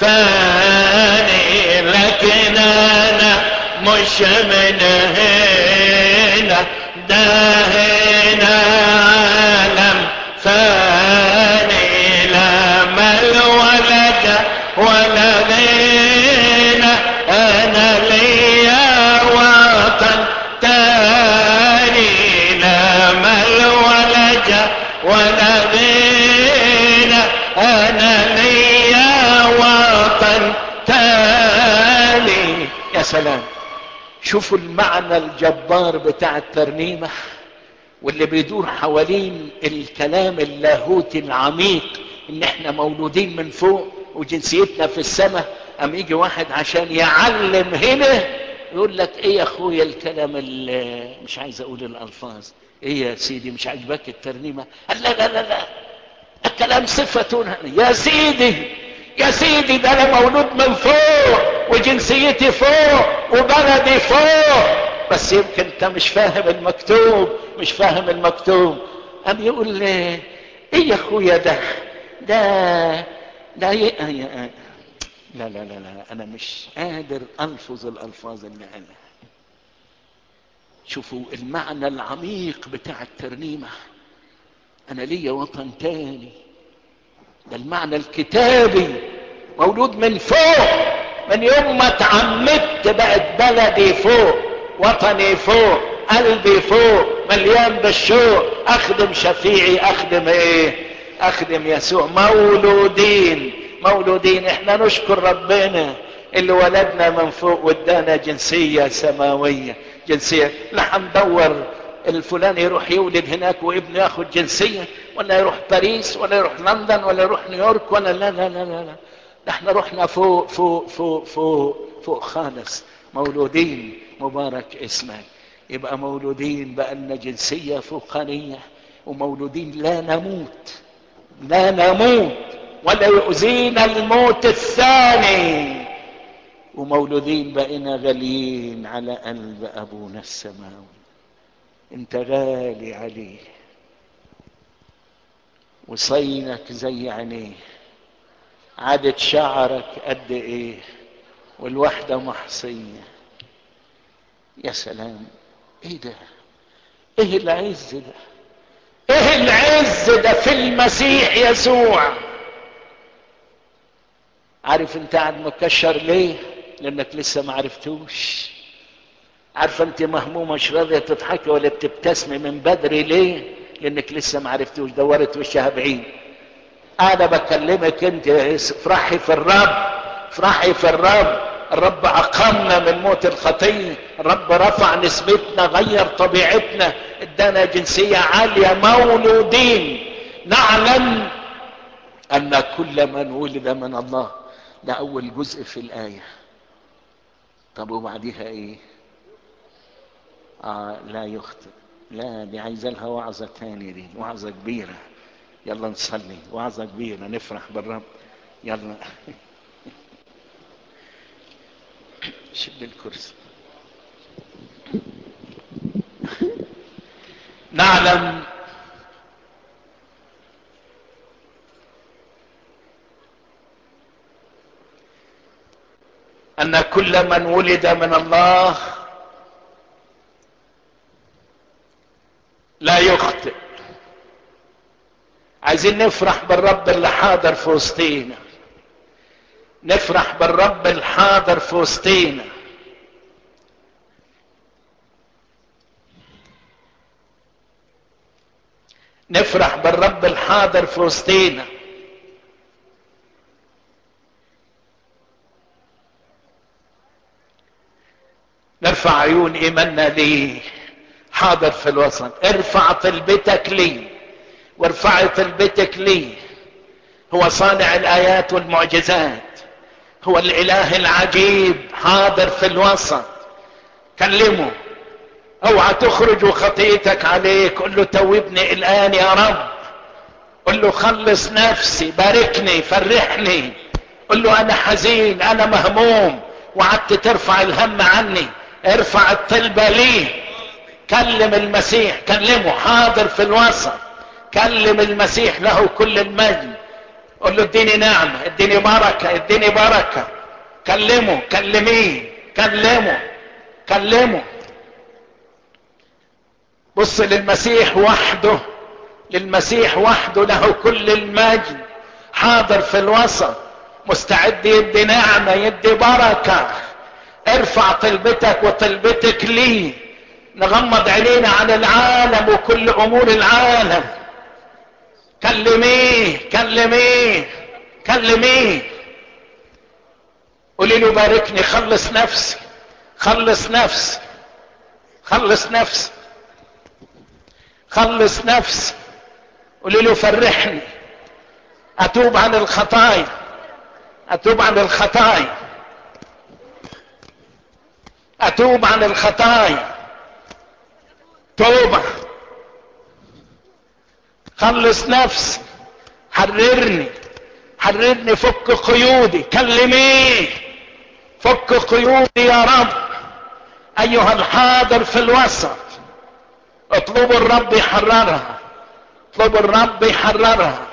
فاني لكن انا مش من هنا ده هنا عالم فاني لا مال ولا جاه ولا غنى انا ليا وطن تاني لا مال ولا جاه ولا غنى انا ليا وطن تاني يا سلام شوفوا المعنى الجبار بتاع الترنيمة واللي بيدور حوالين الكلام اللاهوتي العميق ان احنا مولودين من فوق وجنسيتنا في السماء ام يجي واحد عشان يعلم هنا يقول لك ايه يا اخويا الكلام اللي مش عايز اقول الالفاظ ايه يا سيدي مش عاجباك الترنيمة قال لا لا لا لا الكلام صفة يا سيدي يا سيدي ده انا مولود من فوق وجنسيتي فوق وبلدي فوق بس يمكن انت مش فاهم المكتوب مش فاهم المكتوب قام يقول لي ايه يا اخويا ده ده ده ي... لا لا لا لا انا مش قادر الفظ الالفاظ اللي قالها شوفوا المعنى العميق بتاع الترنيمه انا ليا وطن تاني ده المعنى الكتابي مولود من فوق من يوم ما اتعمدت بقت بلدي فوق وطني فوق قلبي فوق مليان بالشوق اخدم شفيعي اخدم ايه اخدم يسوع مولودين مولودين احنا نشكر ربنا اللي ولدنا من فوق وادانا جنسية سماوية جنسية لا هندور الفلان يروح يولد هناك وابنه ياخد جنسية ولا يروح باريس ولا يروح لندن ولا يروح نيويورك ولا لا لا لا لا, لا. احنا رحنا فوق فوق فوق فوق فوق خالص مولودين مبارك اسمك يبقى مولودين بقى لنا جنسية فوقانية ومولودين لا نموت لا نموت ولا يؤذينا الموت الثاني ومولودين بقينا غاليين على قلب ابونا السماوي انت غالي عليه وصينك زي عينيه عدد شعرك قد ايه والوحدة محصية يا سلام ايه ده ايه العز ده ايه العز ده في المسيح يسوع عارف انت قاعد مكشر ليه لانك لسه ما عرفتوش عارفه انت مهمومه مش راضيه تضحكي ولا بتبتسمي من بدري ليه لانك لسه ما عرفتوش دورت وشها بعيد انا بكلمك انت افرحي في الرب افرحي في الرب الرب عقمنا من موت الخطية الرب رفع نسبتنا غير طبيعتنا ادانا جنسية عالية مولودين نعلم ان كل من ولد من الله ده اول جزء في الآية طب وبعديها ايه آه لا يخطئ لا دي عايزة لها وعظة تاني دي وعظة كبيرة يلا نصلي وعظة كبيرة نفرح بالرب يلا شد الكرسي نعلم ان كل من ولد من الله لا يخطئ عايزين نفرح بالرب اللي حاضر في وسطينا نفرح بالرب الحاضر في وسطينا نفرح بالرب الحاضر في وسطينا نرفع عيون ايماننا ليه حاضر في الوسط ارفع طلبتك ليه وارفعي طلبتك ليه هو صانع الايات والمعجزات هو الاله العجيب حاضر في الوسط كلمه اوعى تخرج وخطيتك عليك قل له توبني الان يا رب قل له خلص نفسي باركني فرحني قل له انا حزين انا مهموم وقعدت ترفع الهم عني ارفع الطلبة ليه كلم المسيح كلمه حاضر في الوسط كلم المسيح له كل المجد قل له اديني نعمة اديني بركة اديني بركة كلمه كلميه كلمه كلمه بص للمسيح وحده للمسيح وحده له كل المجد حاضر في الوسط مستعد يدي نعمة يدي بركة ارفع طلبتك وطلبتك ليه نغمض عينينا عن العالم وكل امور العالم كلميه كلميه كلميه قولي له باركني خلص نفسي خلص نفسي خلص نفسي خلص نفسي قولي له فرحني اتوب عن الخطايا اتوب عن الخطايا اتوب عن الخطايا توبه خلص نفسي حررني حررني فك قيودي كلميه فك قيودي يا رب ايها الحاضر في الوسط اطلبوا الرب يحررها اطلبوا الرب يحررها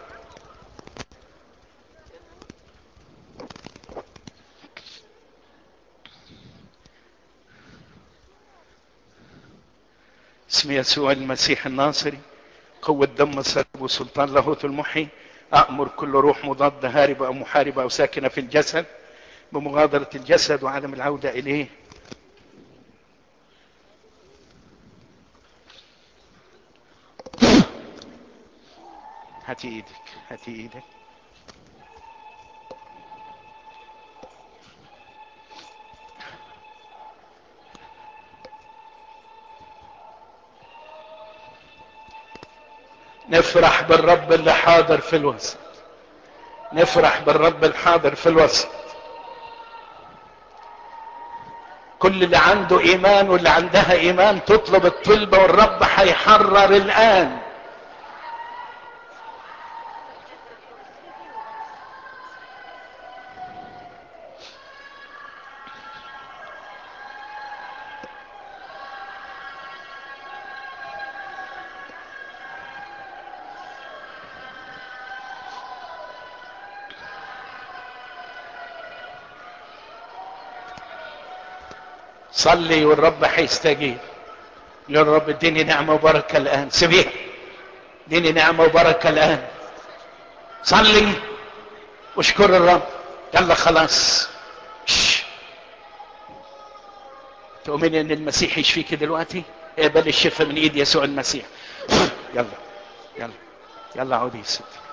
اسم يسوع المسيح الناصري قوة دم الصليب وسلطان لاهوت المحي أأمر كل روح مضادة هاربة أو محاربة أو ساكنة في الجسد بمغادرة الجسد وعدم العودة إليه هاتي ايدك هاتي ايدك نفرح بالرب اللي حاضر في الوسط نفرح بالرب الحاضر في الوسط كل اللي عنده ايمان واللي عندها ايمان تطلب الطلبة والرب هيحرر الان صلي والرب هيستجيب يا رب اديني نعمة وبركة الآن سيبيها اديني نعمة وبركة الآن صلي واشكر الرب يلا خلاص تؤمني ان المسيح يشفيك دلوقتي اقبل الشفاء من ايد يسوع المسيح يلا يلا يلا عودي يا ستي